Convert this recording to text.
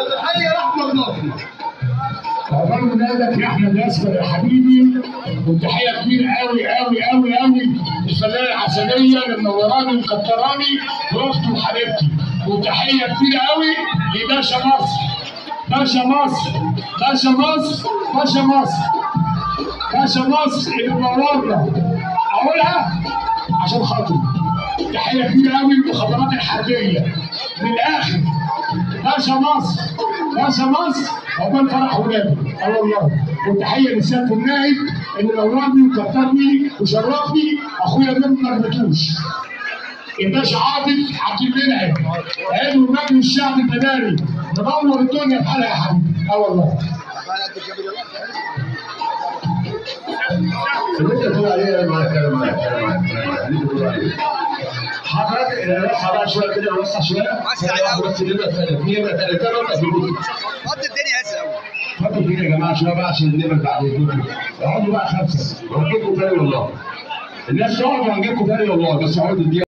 تحيه لاحمد ناصر عقبال ولادك يا احمد ياسر يا حبيبي وتحيه كبيره قوي قوي قوي قوي للفنانه العسليه اللي منوراني ومكتراني واختي وحبيبتي وتحيه كبيره قوي لباشا مصر باشا مصر باشا مصر باشا مصر باشا مصر اللي منورنا اقولها عشان خاطري تحيه كبيره قوي للمخابرات الحربيه من الاخر باشا مصر باشا مصر عقبال فرح ولاده اه والله وتحيه لسياده النائب اللي نورني وكترني وشرفني اخويا ده ما رمتوش الباشا عاطف عبد المنعم عضو مجلس الشعب المدني منور الدنيا بحالها يا حبيبي اه والله اللي انت بتقول عليه انا معاك انا معاك انا معاك انا معاك اللي انت بتقول عليه حضرتك رفع بقى شويه كده وسع شويه وسع أوي. بس نبقى ثلاثين نبقى ثلاثين نبقى فلوس فضي الدنيا هسه قوي فكروا فينا يا جماعه شويه بقى عشان نبقى بعد اذنكم اقعدوا بقى خمسه وهنجيبكم تاني والله الناس تقعد وهنجيبكم تاني والله بس اقعدوا دي